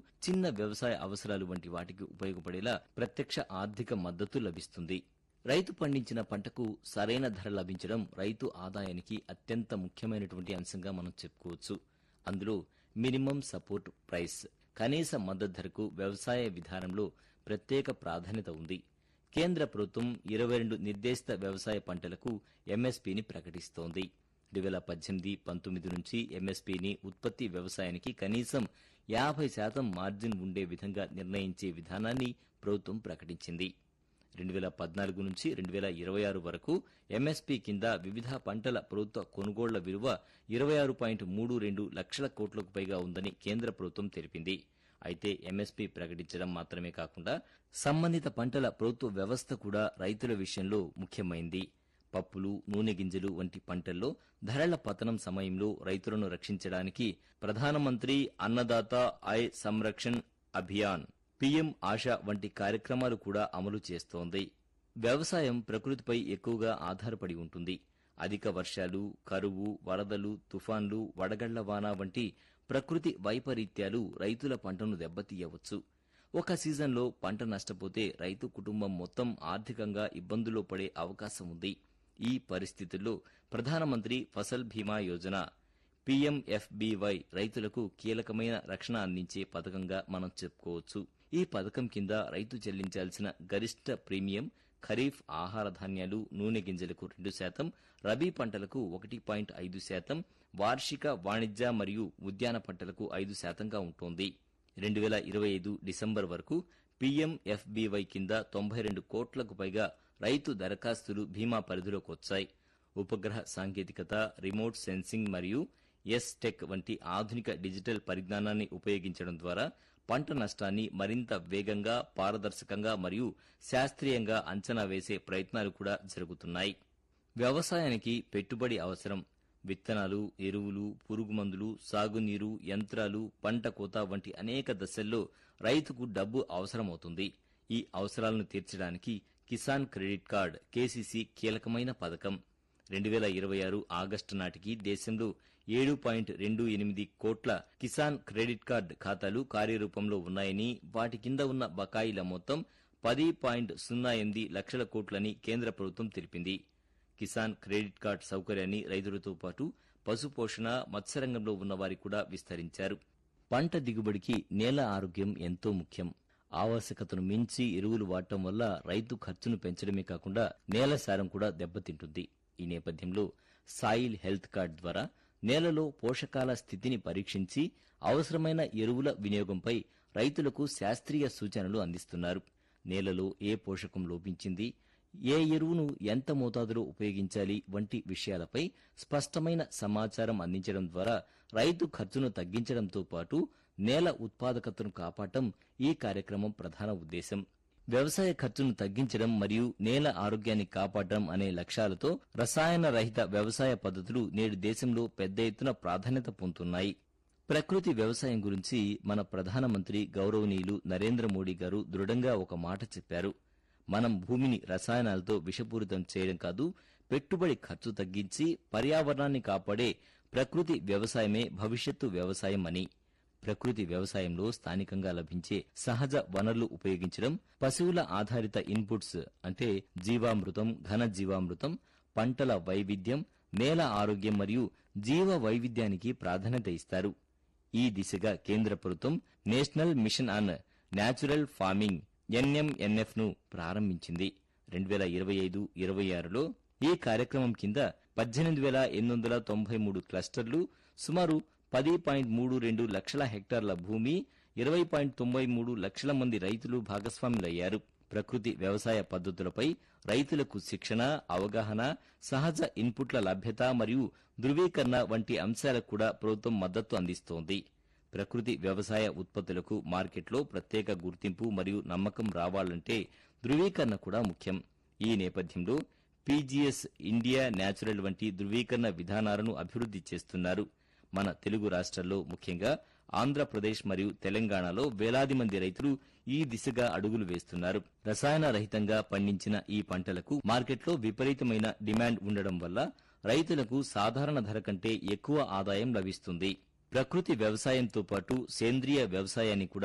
చిన్న వ్యవసాయ అవసరాలు వంటి వాటికి ఉపయోగపడేలా ప్రత్యక్ష ఆర్థిక మద్దతు లభిస్తుంది రైతు పండించిన పంటకు సరైన ధర లభించడం రైతు ఆదాయానికి అత్యంత ముఖ్యమైనటువంటి అంశంగా మనం చెప్పుకోవచ్చు అందులో మినిమం సపోర్ట్ ప్రైస్ కనీస మద్దతు ధరకు వ్యవసాయ విధానంలో ప్రత్యేక ప్రాధాన్యత ఉంది కేంద్ర ప్రభుత్వం ఇరవై రెండు నిర్దేశిత వ్యవసాయ పంటలకు ఎంఎస్పీని ప్రకటిస్తోంది రెండు వేల పద్దెనిమిది పంతొమ్మిది నుంచి ఎంఎస్పీని ఉత్పత్తి వ్యవసాయానికి కనీసం యాభై శాతం మార్జిన్ ఉండే విధంగా నిర్ణయించే విధానాన్ని ప్రభుత్వం ప్రకటించింది రెండు వేల పద్నాలుగు నుంచి రెండు వేల ఇరవై ఆరు వరకు ఎంఎస్పీ కింద వివిధ పంటల ప్రభుత్వ కొనుగోళ్ల విలువ ఇరవై ఆరు పాయింట్ మూడు రెండు లక్షల కోట్లకు పైగా ఉందని కేంద్ర ప్రభుత్వం తెలిపింది అయితే ఎంఎస్పీ ప్రకటించడం మాత్రమే కాకుండా సంబంధిత పంటల ప్రభుత్వ వ్యవస్థ కూడా రైతుల విషయంలో ముఖ్యమైంది పప్పులు నూనె గింజలు వంటి పంటల్లో ధరల పతనం సమయంలో రైతులను రక్షించడానికి ప్రధానమంత్రి అన్నదాత ఆయ్ సంరక్షణ్ అభియాన్ పీఎం ఆశా వంటి కార్యక్రమాలు కూడా అమలు చేస్తోంది వ్యవసాయం ప్రకృతిపై ఎక్కువగా ఆధారపడి ఉంటుంది అధిక వర్షాలు కరువు వరదలు తుఫాన్లు వడగళ్ల వాన వంటి ప్రకృతి వైపరీత్యాలు రైతుల పంటను దెబ్బతీయవచ్చు ఒక సీజన్లో పంట నష్టపోతే రైతు కుటుంబం మొత్తం ఆర్థికంగా ఇబ్బందుల్లో పడే అవకాశం ఉంది ఈ పరిస్థితుల్లో ప్రధానమంత్రి ఫసల్ బీమా యోజన పీఎంఎఫ్బీవై రైతులకు కీలకమైన రక్షణ అందించే పథకంగా మనం చెప్పుకోవచ్చు ఈ పథకం కింద రైతు చెల్లించాల్సిన గరిష్ట ప్రీమియం ఖరీఫ్ ఆహార ధాన్యాలు నూనె గింజలకు రెండు శాతం రబీ పంటలకు ఒకటి పాయింట్ ఐదు శాతం వార్షిక వాణిజ్య మరియు ఉద్యాన పంటలకు ఐదు శాతంగా ఉంటోంది రెండు వేల ఇరవై ఐదు డిసెంబర్ వరకు పీఎంఎఫ్బీవై కింద తొంభై రెండు కోట్లకు పైగా రైతు దరఖాస్తులు బీమా పరిధిలోకి వచ్చాయి ఉపగ్రహ సాంకేతికత రిమోట్ సెన్సింగ్ మరియు ఎస్ టెక్ వంటి ఆధునిక డిజిటల్ పరిజ్ఞానాన్ని ఉపయోగించడం ద్వారా పంట నష్టాన్ని మరింత వేగంగా పారదర్శకంగా మరియు శాస్త్రీయంగా అంచనా వేసే ప్రయత్నాలు కూడా జరుగుతున్నాయి వ్యవసాయానికి పెట్టుబడి అవసరం విత్తనాలు ఎరువులు పురుగుమందులు సాగునీరు యంత్రాలు పంట కోత వంటి అనేక దశల్లో రైతుకు డబ్బు అవసరమవుతుంది ఈ అవసరాలను తీర్చడానికి కిసాన్ క్రెడిట్ కార్డ్ కేసీసీ కీలకమైన పథకం రెండు వేల ఇరవై ఆరు ఆగస్టు నాటికి దేశంలో ఏడు పాయింట్ రెండు ఎనిమిది కోట్ల కిసాన్ క్రెడిట్ కార్డ్ ఖాతాలు కార్యరూపంలో ఉన్నాయని వాటి కింద ఉన్న బకాయిల మొత్తం పది పాయింట్ సున్నా ఎనిమిది లక్షల కోట్లని కేంద్ర ప్రభుత్వం తెలిపింది కిసాన్ క్రెడిట్ కార్డ్ సౌకర్యాన్ని రైతులతో పాటు పశుపోషణ మత్స్యరంగంలో ఉన్నవారికి కూడా విస్తరించారు పంట దిగుబడికి నేల ఆరోగ్యం ఎంతో ముఖ్యం ఆవశ్యకతను మించి ఎరువులు వాడటం వల్ల రైతు ఖర్చును పెంచడమే కాకుండా నేల సారం కూడా దెబ్బతింటుంది ఈ నేపథ్యంలో సాయిల్ హెల్త్ కార్డ్ ద్వారా నేలలో పోషకాల స్థితిని పరీక్షించి అవసరమైన ఎరువుల వినియోగంపై రైతులకు శాస్త్రీయ సూచనలు అందిస్తున్నారు నేలలో ఏ పోషకం లోపించింది ఏ ఎరువును ఎంత మోతాదులో ఉపయోగించాలి వంటి విషయాలపై స్పష్టమైన సమాచారం అందించడం ద్వారా రైతు ఖర్చును తగ్గించడంతో పాటు నేల ఉత్పాదకతను కాపాడటం ఈ కార్యక్రమం ప్రధాన ఉద్దేశం వ్యవసాయ ఖర్చును తగ్గించడం మరియు నేల ఆరోగ్యాన్ని కాపాడడం అనే లక్ష్యాలతో రసాయన రహిత వ్యవసాయ పద్ధతులు నేడు దేశంలో పెద్ద ఎత్తున ప్రాధాన్యత పొందుతున్నాయి ప్రకృతి వ్యవసాయం గురించి మన ప్రధానమంత్రి గౌరవనీయులు నరేంద్ర మోడీ గారు దృఢంగా ఒక మాట చెప్పారు మనం భూమిని రసాయనాలతో విషపూరితం చేయడం కాదు పెట్టుబడి ఖర్చు తగ్గించి పర్యావరణాన్ని కాపాడే ప్రకృతి వ్యవసాయమే భవిష్యత్తు వ్యవసాయం అని ప్రకృతి వ్యవసాయంలో స్థానికంగా లభించే సహజ వనరులు ఉపయోగించడం పశువుల ఆధారిత ఇన్పుట్స్ అంటే జీవామృతం ఘన జీవామృతం పంటల వైవిధ్యం నేల ఆరోగ్యం మరియు జీవ వైవిధ్యానికి ప్రాధాన్యత ఇస్తారు ఈ దిశగా కేంద్ర ప్రభుత్వం national mission on natural farming NMNF ను ప్రారంభించింది రెండు వేల ఇరవై ఐదు ఇరవై ఆరులో ఈ కార్యక్రమం కింద పద్దెనిమిది వేల ఎనిమిది వందల తొంభై మూడు క్లస్టర్లు సుమారు పది పాయింట్ మూడు రెండు లక్షల హెక్టార్ల భూమి ఇరవై పాయింట్ తొంభై మూడు లక్షల మంది రైతులు భాగస్వాములయ్యారు ప్రకృతి వ్యవసాయ పద్ధతులపై రైతులకు శిక్షణ అవగాహన సహజ ఇన్పుట్ల లభ్యత మరియు ధృవీకరణ వంటి అంశాలకు కూడా ప్రభుత్వం మద్దతు అందిస్తోంది ప్రకృతి వ్యవసాయ ఉత్పత్తులకు మార్కెట్లో ప్రత్యేక గుర్తింపు మరియు నమ్మకం రావాలంటే ధృవీకరణ కూడా ముఖ్యం ఈ నేపథ్యంలో పీజీఎస్ ఇండియా న్యాచురల్ వంటి ధృవీకరణ విధానాలను అభివృద్ది చేస్తున్నారు మన తెలుగు రాష్ట్రాల్లో ముఖ్యంగా ఆంధ్రప్రదేశ్ మరియు తెలంగాణలో వేలాది మంది రైతులు ఈ దిశగా అడుగులు వేస్తున్నారు రసాయన రహితంగా పండించిన ఈ పంటలకు మార్కెట్లో విపరీతమైన డిమాండ్ ఉండడం వల్ల రైతులకు సాధారణ ధర కంటే ఎక్కువ ఆదాయం లభిస్తుంది ప్రకృతి వ్యవసాయంతో పాటు సేంద్రియ వ్యవసాయాన్ని కూడా